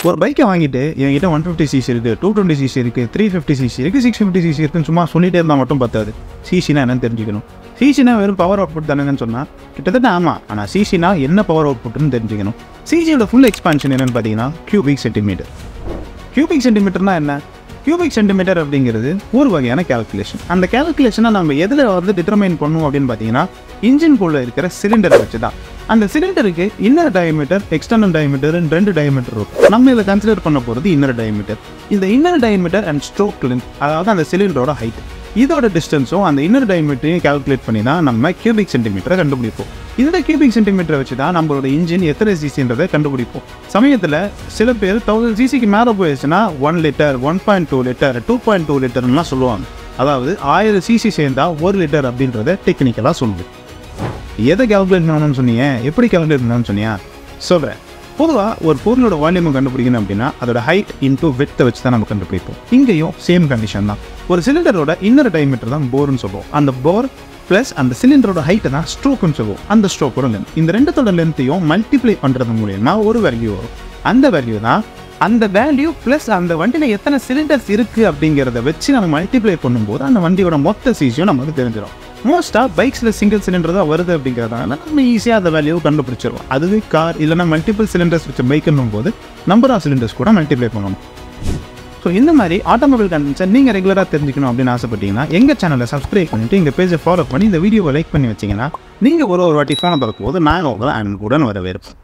ஒரு பைக்கை வாங்கிட்டு என்கிட்ட ஒன் ஃபிஃப்டி சிசி இருக்குது டூ டுவெண்ட்டி சிசி இருக்குது த்ரீ ஃபிஃப்டி சிசி இருக்குது சிக்ஸ் ஃபிஃப்டி சிசி இருக்குன்னு சும்மா சொல்லிட்டே இருந்தால் மட்டும் பத்தாது சிசினா என்னன்னு தெரிஞ்சுக்கணும் சிசினா வெறும் பவர் அவுட்புட் தானேன்னு சொன்னால் கிட்டத்தட்ட ஆமாம் ஆனால் சிசினா என்ன பவர் அவுட்புட்னு தெரிஞ்சுக்கணும் சிசியோட ஃபுல் எக்ஸ்பான்ஷன் என்னன்னு பார்த்தீங்கன்னா கியூபிக் சென்டிமீட்டர் கியூபிக் சென்டிமீட்டர்னா என்ன கியூபிக் சென்டிமீட்டர் அப்படிங்கிறது ஒரு வகையான கால்குலேஷன் அந்த கால்குலேஷனை நம்ம எதில் வந்து டிட்டர்மைன் பண்ணுவோம் அப்படின்னு பார்த்தீங்கன்னா இன்ஜின்குள்ளே இருக்கிற சிலிண்டரை வச்சு தான் அந்த சிலிண்டருக்கு இன்னர் டயமீட்டர் எக்ஸ்டர்னல் டயமீட்டர் ரெண்டு டயமீட்டர் இருக்கும் நம்ம இதில் கன்சிடர் பண்ண போகிறது இன்னர் டயமீட்டர் இந்த inner diameter and stroke length அதாவது அந்த சிலிண்டரோட ஹைட் இதோட டிஸ்டன்ஸும் அந்த இன்னர் டயமீட்டரையும் கால்குலேட் பண்ணி தான் நம்ம கியூபிக் சென்டிமீட்டரை கண்டுபிடிப்போம் இந்த கியூபிக் சென்டிமீட்டரை வச்சு தான் நம்மளோட இன்ஜின் எத்தனை சிசின்றதை கண்டுபிடிப்போம் சமயத்தில் சில பேர் தௌசண்ட் சிசிக்கு மேலே போயிடுச்சுன்னா one litre one point two litre two point two லிட்டர்லாம் சொல்லுவாங்க அதாவது ஆயிரம் சிசி சேர்ந்தா ஒரு லிட்டர் அப்படின்றத டெக்னிக்கலாக சொல்லுது எதை கால்குலேட் பண்ணணும்னு சொன்னீங்க எப்படி கால்குலேட் பண்ணணும்னு சொன்னியா சொல்கிறேன் பொதுவாக ஒரு பொருளோட வால்யூம் கண்டுபிடிக்கணும் அப்படின்னா அதோட ஹைட் இன்டூ வித்தை வச்சு தான் நம்ம கண்டுபிடிப்போம் இங்கேயும் சேம் கண்டிஷன் தான் ஒரு சிலிண்டரோட இன்னர் டைமீட்டர் தான் போர்னு சொல்லுவோம் அந்த போர் ப்ளஸ் அந்த சிலிண்டரோட ஹைட்டை தான் ஸ்ட்ரோக்குன்னு சொல்லுவோம் அந்த ஸ்ட்ரோக்கோட லென்த் இந்த ரெண்டுத்தோட லென்த்தையும் மல்டிப்ளை பண்ணுறது மூலியமா ஒரு வேல்யூ வரும் அந்த வேல்யூ தான் அந்த வேல்யூ ப்ளஸ் அந்த வண்டியில் எத்தனை சிலிண்டர்ஸ் இருக்குது அப்படிங்கிறத வச்சு நம்ம மல்டிப்ளை பண்ணும்போது அந்த வண்டியோட மொத்த சீஸையும் நமக்கு தெரிஞ்சிடும் மோஸ்ட்டாக பைக்ஸில் சிங்கிள் சிலிண்டர் தான் வருது அப்படிங்கிறதுனால நம்ம ஈஸியாக அந்த வேல்யூ கண்டுபிடிச்சிருவோம் அதுவே கார் இல்லைனா மல்டிபிள் சிலிண்டர்ஸ் வச்ச பைக்குன்னும் போது நம்பர் ஆஃப் சிலிண்டர்ஸ் கூட மல்டிப்ளை பண்ணணும் ஸோ இந்த மாதிரி ஆட்டோமொபைல் கண்டென்ட்ஸை நீங்கள் ரெகுலராக தெரிஞ்சுக்கணும் அப்படின்னு ஆசைப்பட்டீங்கன்னா எங்கள் சேனலை சப்ஸ்கிரைப் பண்ணிட்டு எங்கள் பேஜை ஃபாலோ பண்ணி இந்த வீடியோவை லைக் பண்ணி வச்சிங்கன்னா நீங்கள் ஒரு ஒரு வாட்டி ஃபோனை பார்க்கும்போது நான் உங்களை அன்புடன் வரவேற்பேன்